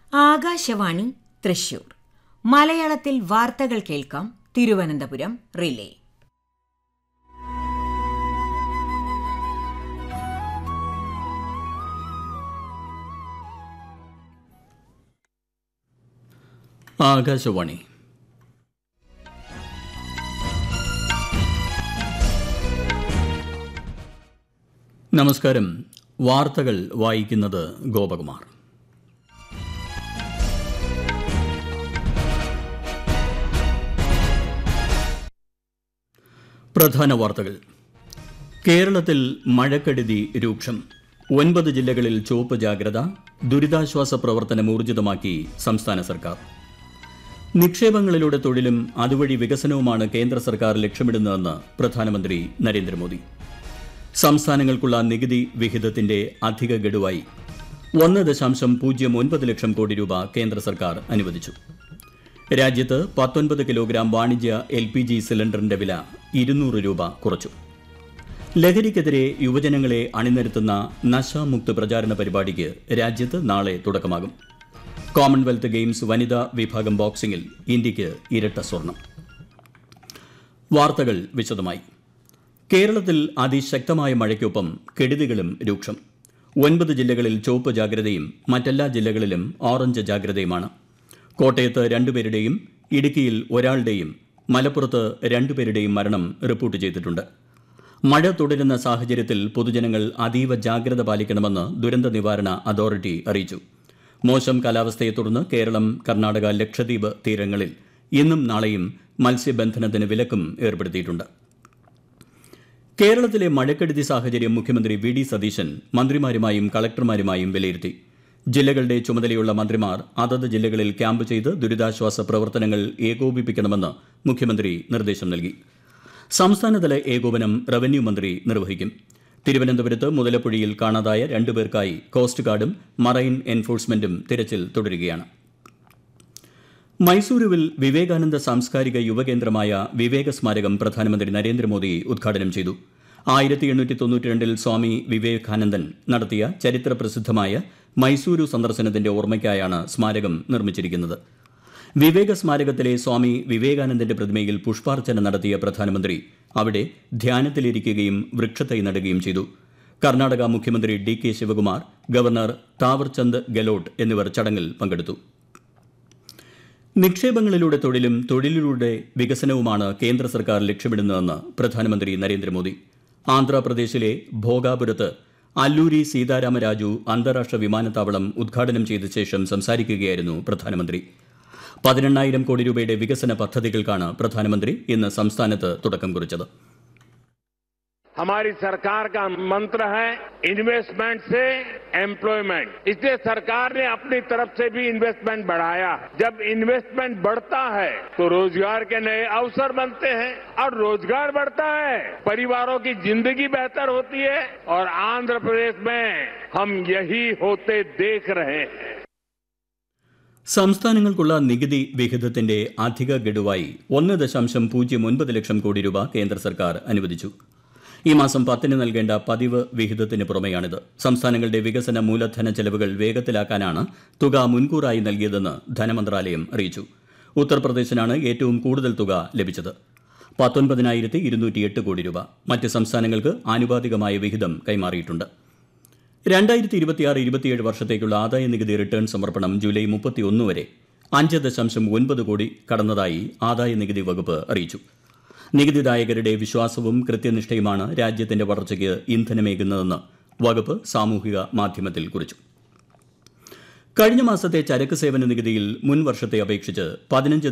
ആകാശവാണി തൃശൂർ മലയാളത്തിൽ വാർത്തകൾ കേൾക്കാം തിരുവനന്തപുരം റിലേ ആകാശവാണി നമസ്കാരം വാർത്തകൾ വായിക്കുന്നത് ഗോപകുമാർ പ്രധാന വാർത്തകൾ കേരളത്തിൽ മഴക്കെടുതി രൂക്ഷം ഒൻപത് ജില്ലകളിൽ ചുവപ്പ് ജാഗ്രത ദുരിതാശ്വാസ പ്രവർത്തനം ഊർജിതമാക്കി സംസ്ഥാന സർക്കാർ നിക്ഷേപങ്ങളിലൂടെ തൊഴിലും അതുവഴി വികസനവുമാണ് കേന്ദ്ര സർക്കാർ ലക്ഷ്യമിടുന്നതെന്ന് പ്രധാനമന്ത്രി നരേന്ദ്രമോദി സംസ്ഥാനങ്ങൾക്കുള്ള നികുതി വിഹിതത്തിന്റെ അധിക ഗഡുവായി ഒന്ന് ദശാംശം പൂജ്യം ഒൻപത് ലക്ഷം കോടി രൂപ കേന്ദ്ര സർക്കാർ അനുവദിച്ചു രാജ്യത്ത് പത്തൊൻപത് കിലോഗ്രാം വാണിജ്യ എൽ പി ജി സിലിണ്ടറിന്റെ വില ഇരുന്നൂറ് രൂപ കുറച്ചു ലഹരിക്കെതിരെ യുവജനങ്ങളെ അണിനിരത്തുന്ന നശാമുക്ത് പ്രചാരണ പരിപാടിക്ക് രാജ്യത്ത് നാളെ തുടക്കമാകും കോമൺവെൽത്ത് ഗെയിംസ് വനിതാ വിഭാഗം ബോക്സിംഗിൽ ഇന്ത്യയ്ക്ക് ഇരട്ട സ്വർണം വാർത്തകൾ വിശദമായി കേരളത്തിൽ അതിശക്തമായ മഴയ്ക്കൊപ്പം കെടുതികളും രൂക്ഷം ഒൻപത് ജില്ലകളിൽ ചുവപ്പ് ജാഗ്രതയും മറ്റെല്ലാ ജില്ലകളിലും ഓറഞ്ച് ജാഗ്രതയുമാണ് കോട്ടയത്ത് രണ്ടുപേരുടെയും ഇടുക്കിയിൽ ഒരാളുടെയും മലപ്പുറത്ത് രണ്ടുപേരുടെയും മരണം റിപ്പോർട്ട് ചെയ്തിട്ടുണ്ട് മഴ തുടരുന്ന സാഹചര്യത്തിൽ പൊതുജനങ്ങൾ അതീവ ജാഗ്രത പാലിക്കണമെന്ന് ദുരന്ത നിവാരണ അതോറിറ്റി അറിയിച്ചു മോശം കാലാവസ്ഥയെ തുടർന്ന് കേരളം കർണാടക ലക്ഷദ്വീപ് തീരങ്ങളിൽ ഇന്നും നാളെയും മത്സ്യബന്ധനത്തിന് വിലക്കും ഏർപ്പെടുത്തിയിട്ടുണ്ട് കേരളത്തിലെ മഴക്കെടുതി സാഹചര്യം മുഖ്യമന്ത്രി വി ഡി സതീശൻ മന്ത്രിമാരുമായും കളക്ടർമാരുമായും വിലയിരുത്തി ജില്ലകളുടെ ചുമതലയുള്ള മന്ത്രിമാർ അതത് ജില്ലകളിൽ ക്യാമ്പ് ചെയ്ത് ദുരിതാശ്വാസ പ്രവർത്തനങ്ങൾ ഏകോപിപ്പിക്കണമെന്ന് മുഖ്യമന്ത്രി നിർദ്ദേശം നൽകി സംസ്ഥാനതല ഏകോപനം റവന്യൂ മന്ത്രി നിർവഹിക്കും തിരുവനന്തപുരത്ത് മുതലപ്പുഴയിൽ കാണാതായ രണ്ടുപേർക്കായി കോസ്റ്റ് ഗാർഡും മറൈൻ എൻഫോഴ്സ്മെന്റും തിരച്ചിൽ തുടരുകയാണ് മൈസൂരുവിൽ വിവേകാനന്ദ സാംസ്കാരിക യുവകേന്ദ്രമായ വിവേക സ്മാരകം പ്രധാനമന്ത്രി നരേന്ദ്രമോദി ഉദ്ഘാടനം ചെയ്തു ആയിരത്തി എണ്ണൂറ്റി തൊണ്ണൂറ്റിരണ്ടിൽ സ്വാമി വിവേകാനന്ദൻ നടത്തിയ ചരിത്ര പ്രസിദ്ധമായ മൈസൂരു സന്ദർശനത്തിന്റെ ഓർമ്മയ്ക്കായാണ് സ്മാരകം നിർമ്മിച്ചിരിക്കുന്നത് വിവേക സ്മാരകത്തിലെ സ്വാമി വിവേകാനന്ദന്റെ പ്രതിമയിൽ പുഷ്പാർച്ചന നടത്തിയ പ്രധാനമന്ത്രി അവിടെ ധ്യാനത്തിലിരിക്കുകയും വൃക്ഷത്തൈ നടുകയും ചെയ്തു കർണാടക മുഖ്യമന്ത്രി D K Shivakumar governor Thawarchand Gehlot എന്നിവർ ചടങ്ങിൽ പങ്കെടുത്തു നിക്ഷേപങ്ങളിലൂടെ തൊഴിലും തൊഴിലിലൂടെ വികസനവുമാണ് കേന്ദ്ര സർക്കാർ ലക്ഷ്യമിടുന്നതെന്ന് പ്രധാനമന്ത്രി നരേന്ദ്രമോദി ആന്ധ്രാപ്രദേശിലെ ഭോഗാപുരത്ത് അല്ലൂരി സീതാരാമരാജു അന്താരാഷ്ട്ര വിമാനത്താവളം ഉദ്ഘാടനം ചെയ്ത ശേഷം സംസാരിക്കുകയായിരുന്നു പ്രധാനമന്ത്രി പതിനെണ്ണായിരം കോടി രൂപയുടെ വികസന പദ്ധതികൾക്കാണ് പ്രധാനമന്ത്രി ഇന്ന് സംസ്ഥാനത്ത് തുടക്കം കുറിച്ചത് हमारी सरकार का मंत्र है इन्वेस्टमेंट से एम्प्लॉयमेंट इसलिए सरकार ने अपनी तरफ से भी इन्वेस्टमेंट बढ़ाया जब इन्वेस्टमेंट बढ़ता है तो रोजगार के नए अवसर बनते हैं और रोजगार बढ़ता है परिवारों की जिंदगी बेहतर होती है और आंध्र प्रदेश में हम यही होते देख रहे हैं സംസ്ഥാനങ്ങൾക്കുള്ള നികുതി വിഹിതത്തിന്റെ അധിക ഗഡുവായി ഒന്ന് ദശാംശം പൂജ്യം ഒൻപത് ലക്ഷം കോടി രൂപ കേന്ദ്ര സർക്കാർ അനുവദിച്ചു ഈ മാസം പത്തിന് നൽകേണ്ട പതിവ് വിഹിതത്തിന് പുറമെയാണിത് സംസ്ഥാനങ്ങളുടെ വികസന മൂലധന ചെലവുകൾ വേഗത്തിലാക്കാനാണ് തുക മുൻകൂറായി നൽകിയതെന്ന് ധനമന്ത്രാലയം അറിയിച്ചു ഉത്തർപ്രദേശിനാണ് ഏറ്റവും കൂടുതൽ തുക ലഭിച്ചത് പത്തൊൻപതിനായിരത്തി ഇരുന്നൂറ്റിയെട്ട് കോടി രൂപ മറ്റ് സംസ്ഥാനങ്ങൾക്ക് ആനുപാതികമായ വിഹിതം കൈമാറിയിട്ടുണ്ട് രണ്ടായിരത്തി ഇരുപത്തിയാറ് ഇരുപത്തിയേഴ് വർഷത്തേക്കുള്ള ആദായ നികുതി റിട്ടേൺ സമർപ്പണം ജൂലൈ മുപ്പത്തിയൊന്ന് വരെ അഞ്ച് ദശാംശം ഒൻപത് കോടി കടന്നതായി ആദായ നികുതി വകുപ്പ് അറിയിച്ചു നികുതിദായകരുടെ വിശ്വാസവും കൃത്യനിഷ്ഠയുമാണ് രാജ്യത്തിന്റെ വളർച്ചയ്ക്ക് ഇന്ധനമേകുന്നതെന്ന് വകുപ്പ് സാമൂഹിക മാധ്യമത്തിൽ കുറിച്ചു കഴിഞ്ഞ മാസത്തെ ചരക്ക് സേവന നികുതിയിൽ മുൻ വർഷത്തെ അപേക്ഷിച്ച് പതിനഞ്ച്